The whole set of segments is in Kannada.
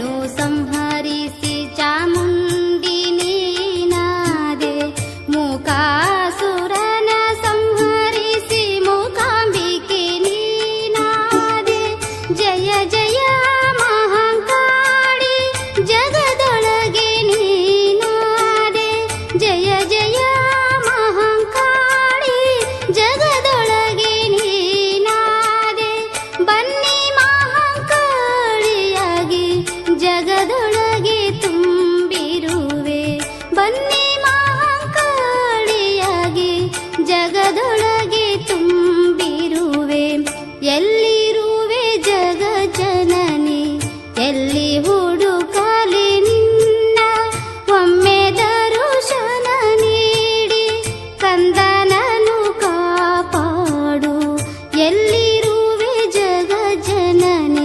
ಸುರರನು ಸಂಹರಿಸಿ ಚಾಮುಂಡಿ ನೀನಾದೆ ಮೂಕಾಸುರನ ಸಂಹರಿಸಿ ಮೂಕಾಂಬಿಕೆ ನೀನಾದೆ ಜಯ ಜಯ ಮಹಾಕಾಳಿ ಜಗದೊಳಗೆ ನೀನಾದೆ ಜಯ ಜಯ ಮಹಾಕಾಳಿ ಜಗದೊಳಗೆ ನೀನಾದೆ ಬನ್ನಿ ಮಹಾಕಾಳಿಯಾಗಿ ಜಗದೊಳಗೆ ತುಂಬಿರುವೆ ಬನ್ನಿ ಮಹಾಕಾಳಿಯಾಗಿ ಜಗದೊಳಗೆ ತುಂಬಿರುವೆ ಎಲ್ಲಿರುವೆ ಜಗ ಜನನಿ ಎಲ್ಲಿ ಹುಡುಕಲಿ ನಿನ್ನ ಒಮ್ಮೆ ದರುಶನ ನೀಡಿ ಕಂದನನು ಕಾಪಾಡು ಎಲ್ಲಿರುವೆ ಜಗ ಜನನಿ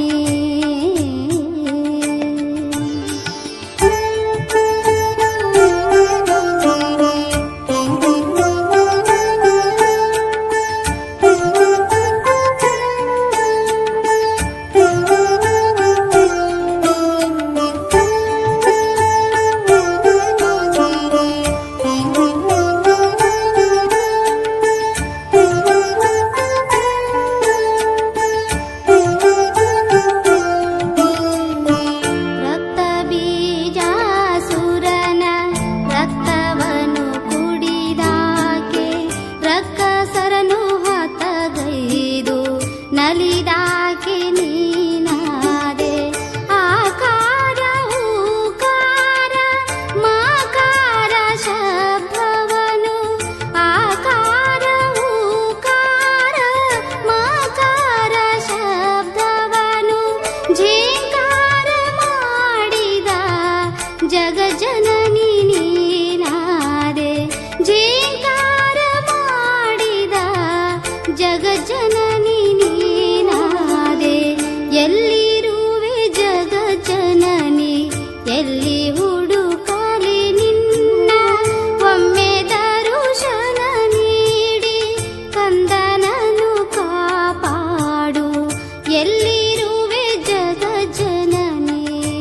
ರಕ್ತ ಬೀಜಾಸುರನ ರಕ್ತವನು ಕುಡಿದಾಕೆ ರಕ್ಕಸರನು ಹತಗೈದು ನಲಿದಾಕೆ ನೀನಾದೆ ಆಕಾರ ಹೂಕಾರ ಮಾಕಾರ ಶಬ್ದವನು ಆಕಾರ ಹೂಕಾರ ಮಾಕಾರ ಶಬ್ದವನು ಝೇಂಕಾರ ಮಾಡಿದ ಜಗ ಜನನಿ ನೀನಾದೆ ಝೇಂಕಾರ ಮಾಡಿದ ಜಗ ಜನನಿ ನೀನಾದೆ ಎಲ್ಲಿರುವೆ ಜಗ ಜನನಿ ಎಲ್ಲಿ ಹುಡುಕಲಿ ನಿನ್ನ ಒಮ್ಮೆ ದರುಶನ ನೀಡಿ ಕಂದನನು ಕಾಪಾಡು ಎಲ್ಲಿರುವೆ ಜಗ ಜನನಿ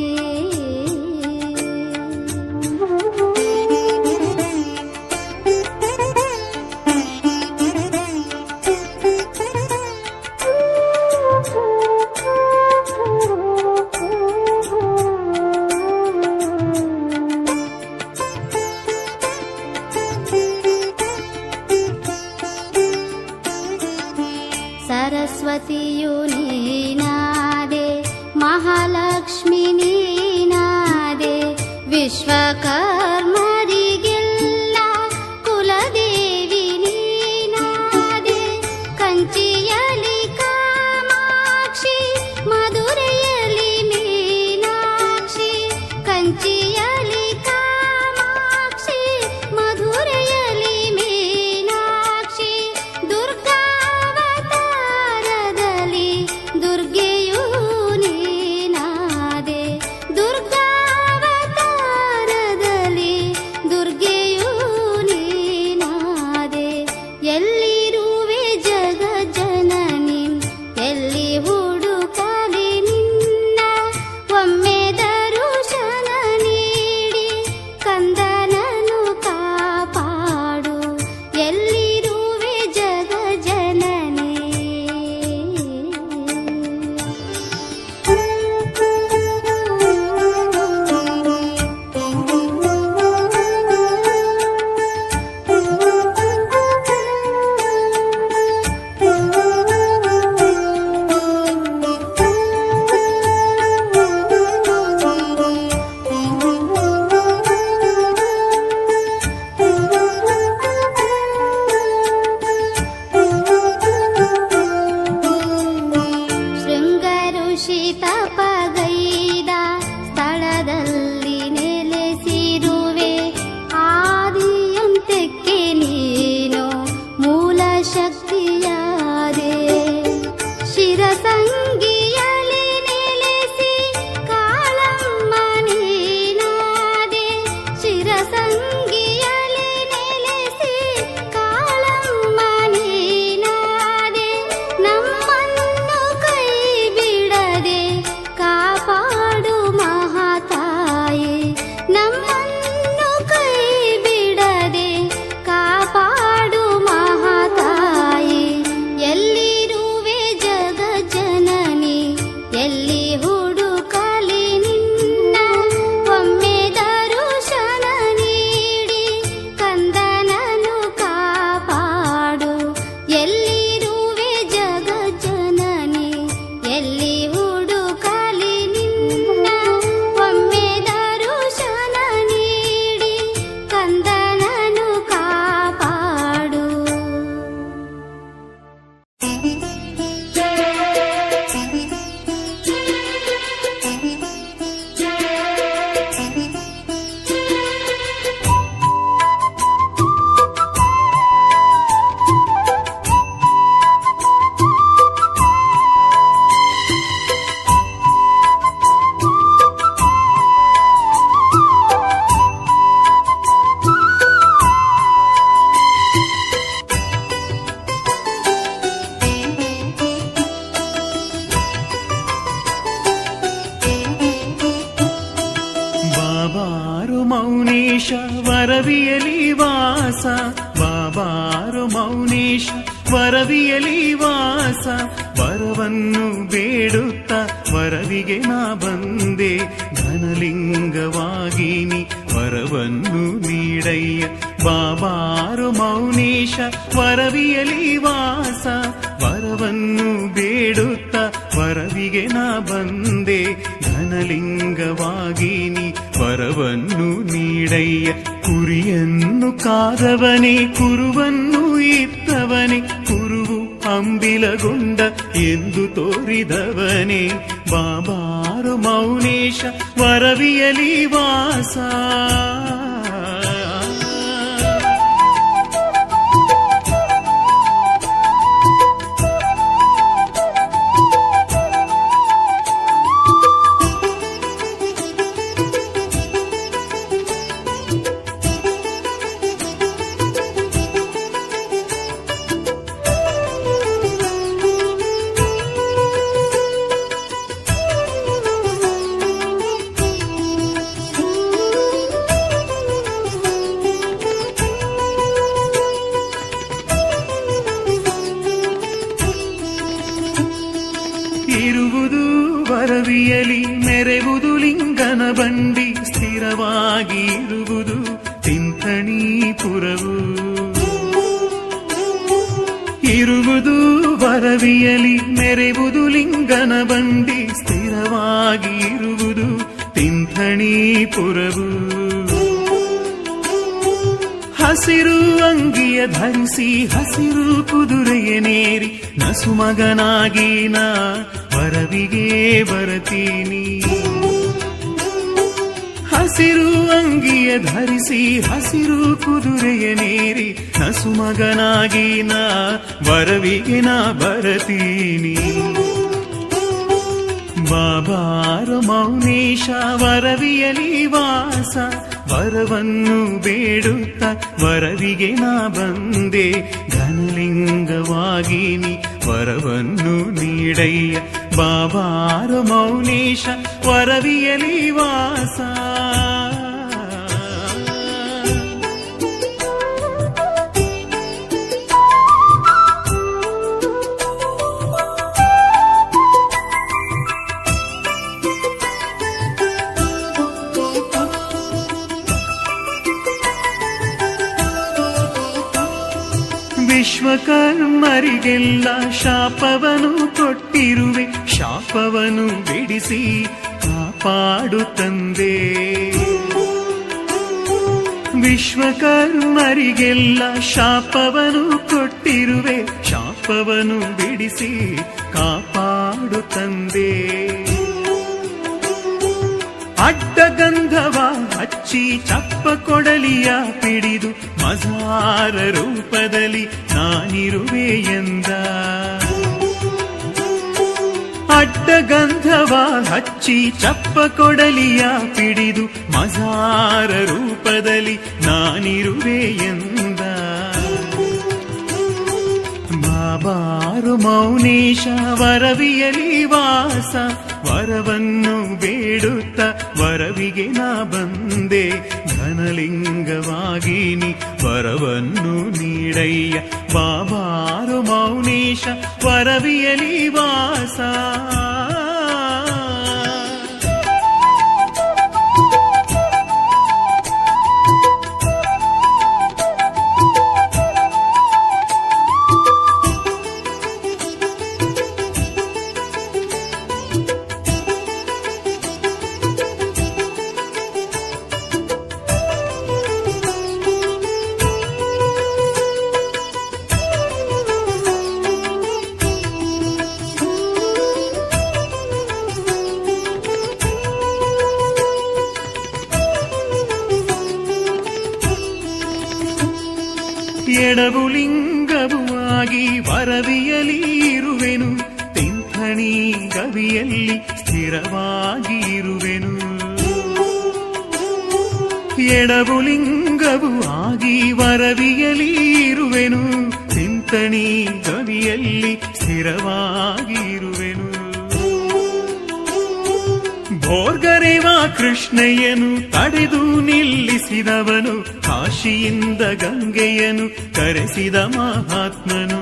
ಸರಸ್ವತಿಯು ನೀನಾದೆ ಮಹಾಲಕ್ಷ್ಮಿ ನೀನಾದೆ ವಿಶ್ವಕರ್ಮರಿಗೆಲ್ಲ ಕುಲದೇವಿ ನೀನಾದೆ ಕಂಚಿಯಲಿ ಕಾಮಾಕ್ಷಿ ಮಧುರೆಯಲಿ ಮೀನಾಕ್ಷಿ ಕಂಚಿಯಲಿ ಕಾಮಾಕ್ಷಿ ಮಧುರೆಯಲಿ ಮೀನಾಕ್ಷಿ ದುರ್ಗಾವತಾರದಲ್ಲಿ ದುರ್ಗೆಯೂ ನೀನಾದೆ ದುರ್ಗಾವತಾರದಲ್ಲಿ ದುರ್ಗೆಯೂ ನೀನಾದೆ ಎಲ್ಲಿರುವೆ ಜಗ ಜನನಿ ಎಲ್ಲಿ ಹುಡುಕಲಿ ನಿನ್ನ ಒಮ್ಮೆ ದರುಶನ ನೀಡಿ ಬಾಬಾರು ಮೌನೇಶ ವರವಿಯಲಿ ವಾಸ ಬಾಬಾರು ಮೌನೇಶ ವರವಿಯಲಿ ವಾಸ ವರವನ್ನು ಬೇಡುತ್ತ ವರವಿಗೆ ನಾ ಬಂದೆ ಧನಲಿಂಗವಾಗಿ ನೀ ವರವನ್ನು ನೀಡಯ್ಯ ಬಾಬಾರು ಮೌನೇಶ ವರವಿಯಲಿ ವಾಸ ವರವನ್ನು ಬೇಡುತ್ತ ವರವಿಗೆ ನಾ ಬಂದೆ ಧನಲಿಂಗವಾಗಿ ನೀ ವರವನ್ನು ನೀಡಯ್ಯ ಕುರಿಯನ್ನು ಕಾದವನೇ ಕುರುವನ್ನು ಇತ್ತವನೇ ಕುರುವು ಅಂಬಿಲಗೊಂಡ ಎಂದು ತೋರಿದವನೇ ಬಾಬಾರು ಮೌನೇಶ ವರವಿಯಲಿ ವಾಸ ಇರುವುದು ವರವಿಯಲಿ ಮೆರೆವುದು ಲಿಂಗನ ಬಂಡಿ ಸ್ಥಿರವಾಗಿ ಇರುವುದು ತಿಂಥಣೀಪುರವು ಇರುವುದು ವರವಿಯಲಿ ಮೆರೆವುದು ಲಿಂಗನ ಬಂಡಿ ಸ್ಥಿರವಾಗಿ ಇರುವುದು ತಿಂಥಣೀಪುರವು ಹಸಿರು ಅಂಗಿಯ ಧರಿಸಿ ಹಸಿರು ಕುದುರೆಯನೇರಿ ನಸುಮಗನಾಗಿ ನಾ ವರವಿಗೆ ಬರತೀನಿ ಹಸಿರು ಅಂಗಿಯ ಧರಿಸಿ ಹಸಿರು ಕುದುರೆಯನೇರಿ ನಸುಮಗನಾಗಿ ನಾ ವರವಿಗೆ ನಾ ಬರತೀನಿ ಬಾಬಾರ ಮೌನೇಶ ವರವಿಯಲಿ ವಾಸ ವರವನ್ನು ಬೇಡುತ್ತ ವರವಿಗೆ ನಾ ಬಂದೆ ಘನಲಿಂಗವಾಗಿ ನೀ ವರವನ್ನು ನೀಡಯ್ಯ ಬಾಬಾರ ಮೌನೇಶ ವರವಿಯಲಿ ವಾಸ ವಿಶ್ವಕರ್ಮರಿಗೆಲ್ಲ ಶಾಪವನು ಕೊಟ್ಟಿರುವೆ ಶಾಪವನು ಬಿಡಿಸಿ ಕಾಪಾಡು ತಂದೆ ವಿಶ್ವಕರ್ಮರಿಗೆಲ್ಲ ಶಾಪವನು ಕೊಟ್ಟಿರುವೆ ಶಾಪವನು ಬಿಡಿಸಿ ಕಾಪಾಡು ತಂದೆ ಅಡ್ಡಗಂಧವ ಹಚ್ಚಿ ಚಪ್ಪ ಕೊಡಲಿಯ ಪಿಡಿದು ಮಜಾರ ರೂಪದಲ್ಲಿ ನಾನಿರುವೆ ಎಂದ ಅಡ್ಡಗಂಧವ ಹಚ್ಚಿ ಚಪ್ಪ ಕೊಡಲಿಯ ಪಿಡಿದು ಮಜಾರ ರೂಪದಲ್ಲಿ ನಾನಿರುವೆ ಎಂದ ಬಾಬಾರು ಮೌನೇಶ ವರವಿಯಲಿ ವಾಸ ವರವನ್ನು ಬೇಡುತ್ತ ವರವಿಗೆ ನಾ ಬಂದೆ ಘನಲಿಂಗವಾಗಿ ನೀ ವರವನ್ನು ನೀಡಯ್ಯ ಬಾಬಾರು ಮೌನೇಶ ವರವಿಯಲಿ ವಾಸ ಎಡವು ಲಿಂಗವು ಆಗಿ ವರವಿಯಲಿ ಇರುವೆನು ತಿಂಥಣಿ ಗವಿಯಲ್ಲಿ ಸ್ಥಿರವಾಗಿ ಇರುವೆನು ಎಡವು ಲಿಂಗವು ಆಗಿ ವರವಿಯಲಿ ಇರುವೆನು ತಿಂತಣಿ ಗವಿಯಲ್ಲಿ ಸ್ಥಿರವಾಗಿ ಇರುವೆನು ಭೋರ್ಗರೆವ ಕೃಷ್ಣಯ್ಯನು ತಡೆದು ನಿಲ್ಲಿಸಿದವನು ಕಾಶಿಯಿಂದ ಗಂಗೆಯನು ಕರೆಸಿದ ಮಹಾತ್ಮನು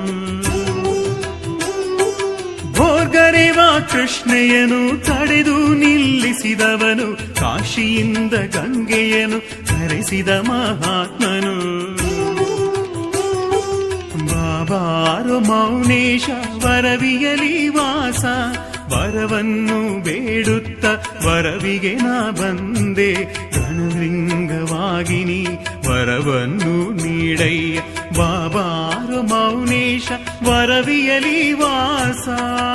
ಭೋರ್ಗರೆವ ಕೃಷ್ಣಯ್ಯನು ತಡೆದು ನಿಲ್ಲಿಸಿದವನು ಕಾಶಿಯಿಂದ ಗಂಗೆಯನು ಕರೆಸಿದ ಮಹಾತ್ಮನು ಬಾಬಾರು ಮೌನೇಶ ವರವಿಯಲಿ ವಾಸ ವರವನ್ನು ಬೇಡುತ್ತ ವರವಿಗೆ ನಾ ಬಂದೆ ಘನಲಿಂಗವಾಗಿನಿ ವರವನ್ನು ನೀಡಯ್ಯ ಬಾಬಾರು ಮೌನೇಶ ವರವಿಯಲಿ ವಾಸ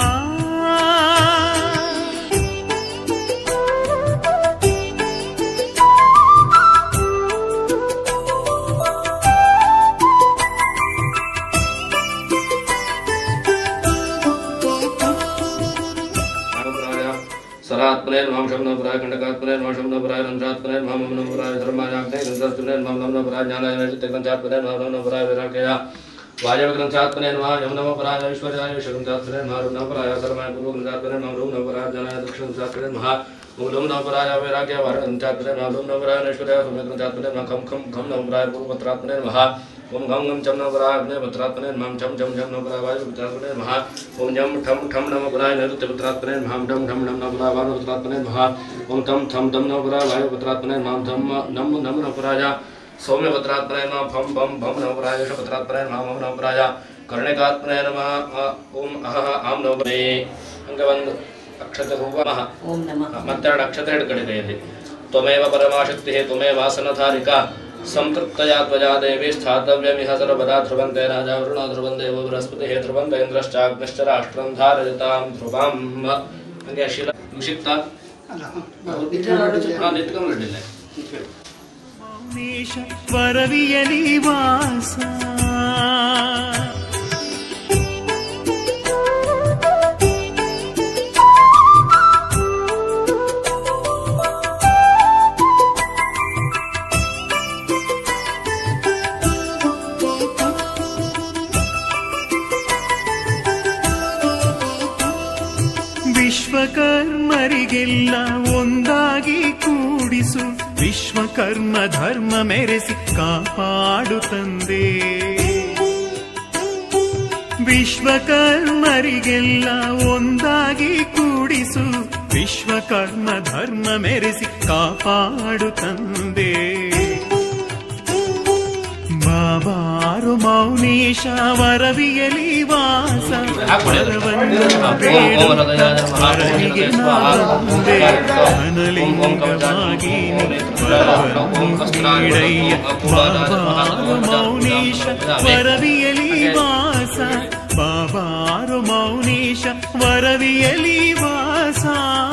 सरात्मने मां शमनपुराय खण्डकात्मने मां शमनपुराय रन्ध्रात्मने मां ममनपुराय धर्मायाग्ने रन्ध्रात्मने मां नमनपुराय ज्ञानाय चित्तग्रन्थात्मने मां नमनपुराय विराजया वायवग्रन्थात्मने मां यमुनमपुराय ऐश्वर्याय विश्वग्रन्थात्मने मां रुणपुराय सर्वाय पूर्वग्रन्थात्मने मां रुणपुराय ज्ञानाय दक्षिणग्रन्थात्मने महा मूलं नवपराय वैराग्य वारग्रन्थात्मने मां रूम नवपराय ऐश्वर्याय सम्यग्रन्थात्मने मां खं खं खं नवपराय पूर्वपत्रात्मने महा ओम घम घम चम नवपराय अग्ने पत्रात्मने मां चम चम चम नवपराय वायुपत्रात्मने महा ओम जम ठम ठम नवपराय नैऋत्यपत्रात्मने मां डम ढम ढम नवपराय वायुपत्रात्मने महा ओम थम थम दम नवपराय वायुपत्रात्मने मां धम नम नम नवपराय सौम्यपत्रात्मने मां फम फम भम नवपराय यशपत्रात्मने मां मम नवपराय कर्णिकात्मने नमः अ- ओम अहः आं नवपरे ಹಂಗೆ ಒಂದು ಅಕ್ಷತೆ ಹೂವ ಮಹ ಓಂ ನಮಃ ಮತ್ತೆರಡು ಅಕ್ಷತೆ ಎರಡು ಕಡೆ ಕೈಯಲ್ಲಿ ತ್ವಮೇವ ಪರಮಾಶಕ್ತಿ ತ್ವಮೇವ ಆಸನಧಾರಿಕಾ ಸಂತೃಪ್ತಯಾ ತ್ವಜಾ ದೇವಿ ಸ್ಥಾತವ್ಯಮಿಹ ಸರ್ವದಾ ಧ್ರುವಂತೆ ರಾಜಾ ವರುಣ ಧ್ರುವಂ ದೇವೋ ಬೃಹಸ್ಪತಿ ಧ್ರುವಂತ ಇಂದ್ರಶ್ಚಾಗ್ನಿಶ್ಚ ರಾಷ್ಟ್ರಂ ಧಾರಯತಾಂ ಧ್ರುವಂ ಹಂಗೆ ಶಿಲ ನಿಷಿಕ್ತ ಹಾಂ ನಿತ್ಕೊಂಡ್ಬಿಟ್ಟಿಲ್ಲ ಮೌನೇಶ ವರವಿಯಲಿ ವಾಸ ವಿಶ್ವಕರ್ಮರಿಗೆಲ್ಲ ಒಂದಾಗಿ ಕೂಡಿಸು ವಿಶ್ವಕರ್ಮ ಧರ್ಮ ಮೆರೆಸಿ ಕಾಪಾಡು ತಂದೆ ವಿಶ್ವಕರ್ಮರಿಗೆಲ್ಲ ಒಂದಾಗಿ ಕೂಡಿಸು ವಿಶ್ವಕರ್ಮ ಧರ್ಮ ಮೆರೆಸಿ ಕಾಪಾಡು ತಂದೆ ಬಾಬಾರು ಮೌನೇಶ ವರವಿಯಲಿ ವಾಸ ವರವನ್ನು ಬೇಡುತ್ತ ವರವಿಗೆ ನಾ ಬಂದೆ ಧನಲಿಂಗವಾಗಿ ವರವನ್ನು ನೀಡಯ್ಯ ಬಾಬಾರು ಮೌನೇಶ ವರವಿಯಲಿ ವಾಸ ಬಾಬಾರು ಮೌನೇಶ ವರವಿಯಲಿ ವಾಸ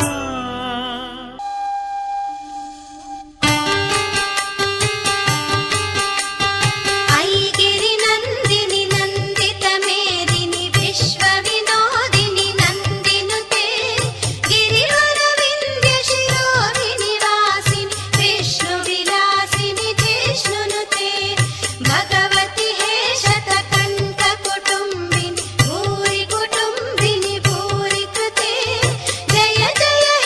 ऐगिरि नन्दिनि नन्दित मेदिनि विश्व विनोदिनि नन्दिनुते गिरिवरविन्द्य शिरोधिनि वासिनि विष्णुविलासिनि जिष्णुनुते भगवति हे शतकण्ठ कुटुम्बिनि भूरि कुटुम्बिनि भूरि कृते जय जय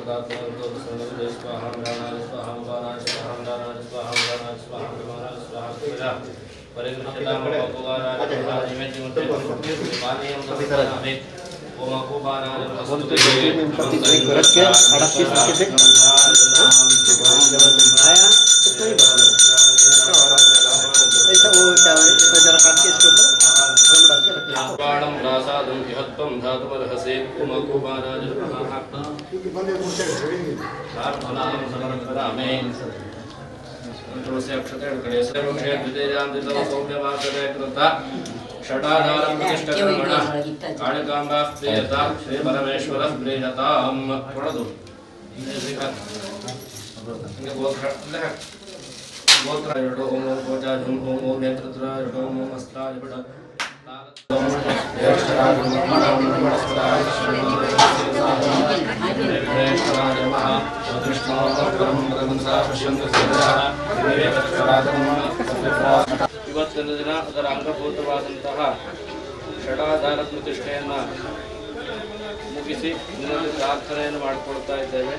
बाणं प्रासादं बृहत्त्वं धातुमर्हसे कुमकुमाराजनः प्रार्थनां समर्पयामि तुलसी अक्षते कड़े सर्वक्षे द्वितीयांति तव सौम्यवासरे कृता षडाधारं प्रतिष्ठकर्मण कालिकाम्बा प्रियता श्री परमेश्वरः प्रियतां ಕೊಡದು ಹಿಂಗೆ ಗೋತ್ರ ಅಲ್ಲೇ ಹಾಕು. ಗೋತ್ರ ಎರಡು ಓಂ ಓಂ ಕೋಜಾಜುಂ ಓಂ ಓಂ ನೇತೃತ್ರ ಎರಡು ಓಂ ಓಂ ಹಸ್ತಾಯ ಬಿಡ ಇವತ್ತಿನ ದಿನ ಅದರ ಅಂಗಭೂತವಾದಂತಹ ಷಡಾಧಾರ ಪ್ರತಿಷ್ಠೆಯನ್ನು ಮುಗಿಸಿ ನಿನ್ನಲ್ಲಿ ಪ್ರಾರ್ಥನೆಯನ್ನು ಮಾಡಿಕೊಳ್ತಾ ಇದ್ದೇವೆ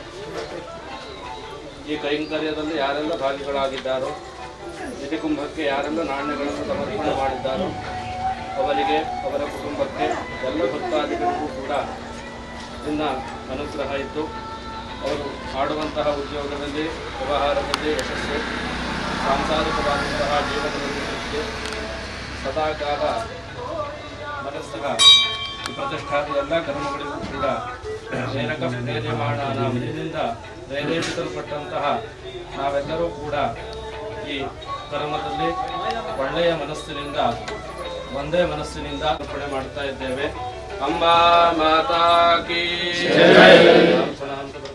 ಈ ಕೈಂಕರ್ಯದಲ್ಲಿ ಯಾರೆಲ್ಲ ಭಾಗಿಗಳಾಗಿದ್ದಾರೋ ನಿಧಿಕುಂಭಕ್ಕೆ ಯಾರೆಲ್ಲ ನಾಣ್ಯಗಳನ್ನು ಸಮರ್ಪಣೆ ಮಾಡಿದ್ದಾರೋ ಅವರಿಗೆ ಅವರ ಕುಟುಂಬಕ್ಕೆ ಎಲ್ಲ ಭಕ್ತಾದಿಗಳಿಗೂ ಕೂಡ ಇನ್ನ ಅನುಗ್ರಹ ಇತ್ತು ಅವರು ಮಾಡುವಂತಹ ಉದ್ಯೋಗದಲ್ಲಿ ವ್ಯವಹಾರದಲ್ಲಿ ಯಶಸ್ಸು ಸಾಂಸಾರಿಕವಾದಂತಹ ಜೀವನದಲ್ಲಿ ತೃಪ್ತಿ ಸದಾಕಾಲ ಮನಸ್ಸಹ ಈ ಪ್ರತಿಷ್ಠಾದ ಎಲ್ಲ ಕರ್ಮಗಳಿಗೂ ಕೂಡ ಪ್ರೇರಕ ಪ್ರೇರ್ಯಮಾಣ ಇದರಿಂದ ಪ್ರೇರೇಪಿಸಲ್ಪಟ್ಟಂತಹ ನಾವೆಲ್ಲರೂ ಕೂಡ ಈ ಕರ್ಮದಲ್ಲಿ ಒಳ್ಳೆಯ ಮನಸ್ಸಿನಿಂದ ಒಂದೇ ಮನಸ್ಸಿನಿಂದ ಅರ್ಪಣೆ ಮಾಡ್ತಾ ಇದ್ದೇವೆ ಅಂಬಾ ಮಾತಾ ಕೀ ಪ್ರಾರ್ಥನಾ ಅಂತ